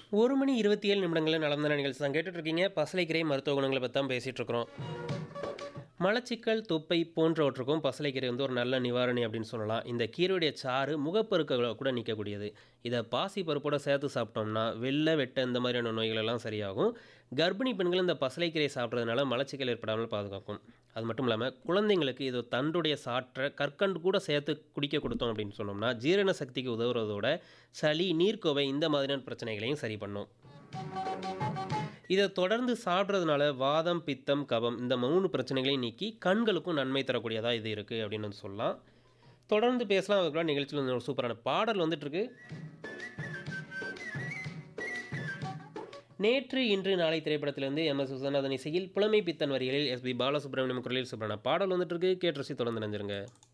ஒரு மணி இருபத்தி ஏழு நிமிடங்களில் நடந்த நிகழ்ச்சி தான் கேட்டுட்டு இருக்கீங்க பசலைக்கீரை மருத்துவ குணங்களை பற்றி தான் பேசிகிட்டு இருக்கிறோம் மலச்சிக்கல் தொப்பை போன்றவற்றுக்கும் பசலைக்கீரை வந்து ஒரு நல்ல நிவாரணி அப்படின்னு சொல்லலாம் இந்த கீரையுடைய சாறு முகப்பெருக்களை கூட நீக்கக்கூடியது இதை பாசி பருப்போட சேர்த்து சாப்பிட்டோம்னா வெள்ளை வெட்ட இந்த மாதிரியான நோய்கள் எல்லாம் சரியாகும் கர்ப்பிணி பெண்கள் இந்த பசலைக்கீரை சாப்பிட்றதுனால மலச்சிக்கல் ஏற்படாமல் பாதுகாக்கும் அது மட்டும் இல்லாமல் குழந்தைங்களுக்கு இது தண்டுடைய சாற்றை கற்கண்டு கூட சேர்த்து குடிக்க கொடுத்தோம் அப்படின்னு சொன்னோம்னா ஜீரண சக்திக்கு உதவுறதோட சளி நீர்க்கோவை இந்த மாதிரியான பிரச்சனைகளையும் சரி பண்ணும் இதை தொடர்ந்து சாப்பிட்றதுனால வாதம் பித்தம் கபம் இந்த மூணு பிரச்சனைகளையும் நீக்கி கண்களுக்கும் நன்மை தரக்கூடியதாக இது இருக்குது அப்படின்னு வந்து சொல்லலாம் தொடர்ந்து பேசலாம் அதுக்குள்ள நிகழ்ச்சியில் வந்து ஒரு சூப்பரான பாடல் வந்துட்டு இருக்கு நேற்று இன்று நாளை திரைப்படத்திலிருந்து எம் எஸ் சுசநாதன் இசையில் புலமை பித்தன் வரிகளில் எஸ்பி பாலசுப்ரமணியம் குரலில் சூப்பரான பாடல் வந்துட்டு இருக்கு கேட்டு ரசி தொடர்ந்து நினைஞ்சிருங்க